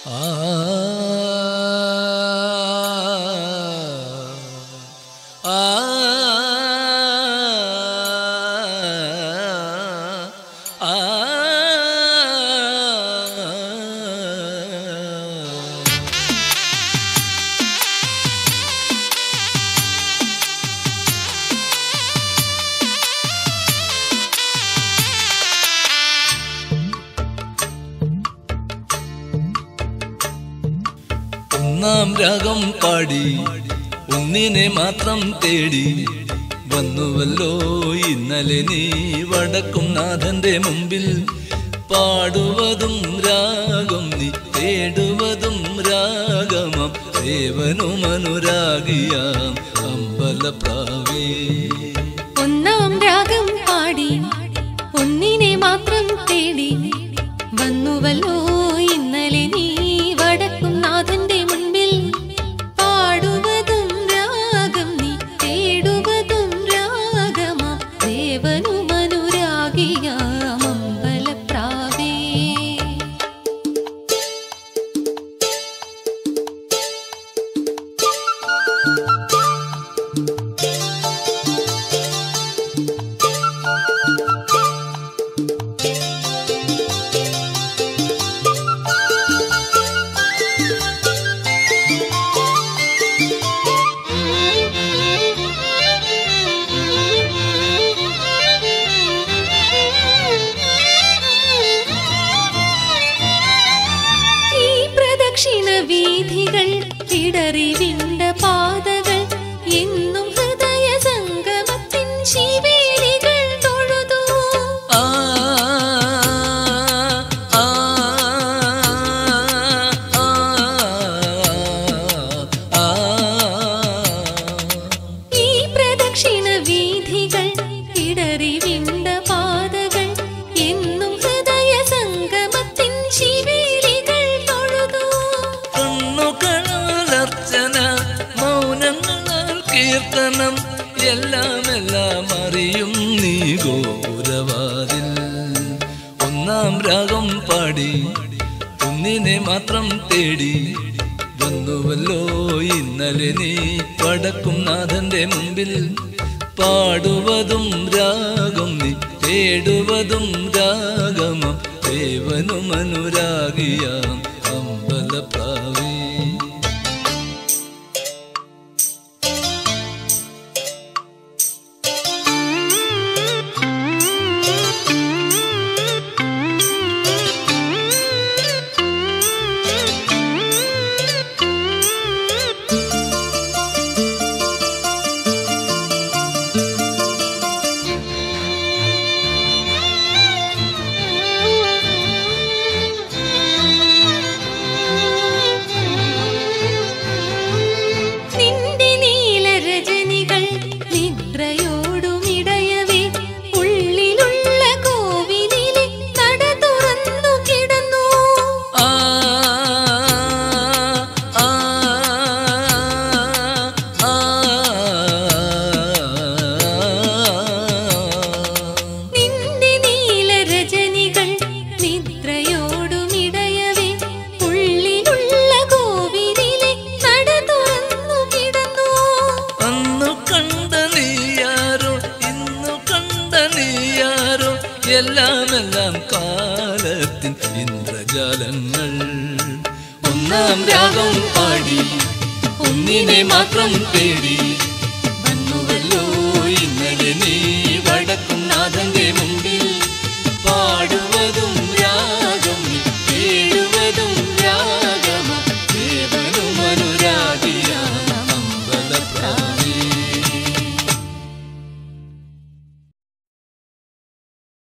ഒന്നാം രാഗം പാടി ഒന്നിനെ മാത്രം തേടി വന്നുവല്ലോ ഇന്നലെ നീ വടക്കും നാഥന്റെ മുമ്പിൽ പാടുവതും രാഗം നീ തേടുവതും രാഗമം ദേവനും അനുരാഗിയാം അമ്പലപ്രാവേ ഒന്നാം രാഗം പാടി ഒന്നിനെ മാത്രം തേടി വന്നുവല്ലോ ഇന്നലെ നീ വടക്കും നാഥന്റെ മുൻപിൽ പാടുവതും രാഗം നീ തേടുവതും രാഗമാ ദേവനും അനുരാഗിയാം അമ്പലപ്രാവേ ഈ പ്രദക്ഷിണ വീഥികൾ ഇടറി വിണ്ട പാതകൾ എന്നും ഹൃദയ സംഗമത്തിൻ ശിവേലികൾ തൊഴുതു ആ ആ ആ ഈ പ്രദക്ഷിണ വീഥികൾ ഇടറി വിണ്ട പാതകൾ എന്നും ഹൃദയ സംഗമത്തിൻ ശിവേലികൾ തൊഴുതു കണ്ണുകളർച്ചന മൗനങ്ങളാൽ കീർത്തനം എല്ലാം എല്ലാം അറിയും നീ ഗോരവാതിൽ ഒന്നാം രാഗം പാടി ഒന്നിനെ മാത്രം തേടി വന്നുവല്ലോ ഇന്നലെ നീ വടക്കും നാഥന്റെ മുമ്പിൽ പാടുവതും രാഗം നീ തേടുവതും രാഗമം ദേവനും അനുരാഗിയാം അമ്പലപ്രാവേ നിന്റെ നീലരജനികൾ നിദ്രയോടുമിടയവേ ഉള്ളിലുള്ള കോവിലിലെ നട തുറന്നു കിടന്നു ആ ആ ആ നിന്റെ നീലരജനികൾ നിദ്രയോടുമിടയവേ ഉള്ളിലുള്ള കോവിലിലെ നട തുറന്നു കിടന്നു അന്നു കണ്ട നീയാരോ ഇന്നു കണ്ട നീയാരോ എല്ലാം എല്ലാം കാലത്തിൻ ഇന്ദ്രജാലങ്ങൾ ഒന്നാം രാഗം പാടി ഒന്നിനെ മാത്രം തേടി